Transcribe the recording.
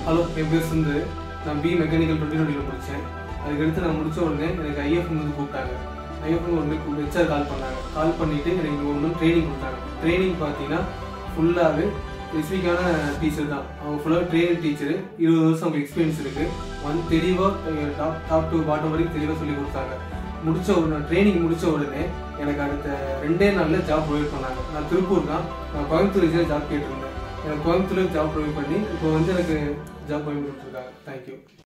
hello என் பேர் சுந்து நான் B mechanical twenty டுவெண்ட்டியில் முடித்தேன் அதுக்கடுத்து நான் முடிச்ச உடனே எனக்கு ஐஎஃப் வந்து கூப்பிட்டாங்க ஐஎஃப் உடனே ஹெச்ஆர் கால் பண்ணாங்க கால் பண்ணிவிட்டு எனக்கு ஒன்று ட்ரைனிங் கொடுத்தாங்க ட்ரைனிங் பார்த்தீங்கன்னா ஃபுல்லாகவே ஸ்பெசிஃபிக்கான டீச்சர் தான் அவங்க ஃபுல்லாக ட்ரைனிங் டீச்சரு இருபது வருஷம் அவங்க எக்ஸ்பீரியன்ஸ் இருக்குது வந்து தெளிவாக டாப் டாப் டு பாட்டம் வரைக்கும் தெளிவாக சொல்லி கொடுத்தாங்க முடிச்ச உடனே ட்ரைனிங் முடிச்ச உடனே எனக்கு அடுத்த ரெண்டே நாளில் ஜாப் ப்ரொவைட் பண்ணாங்க நான் திருப்பூர் தான் நான் கோயம்புத்தூர் ஜாப் கேட்டிருந்தேன் எனக்கு கோயம்புத்தூர்ல ஜாப் ப்ரொவைட் பண்ணி இப்போ வந்து எனக்கு ஜாப் ப்ரொவைட் பண்ணிருக்காங்க தேங்க்யூ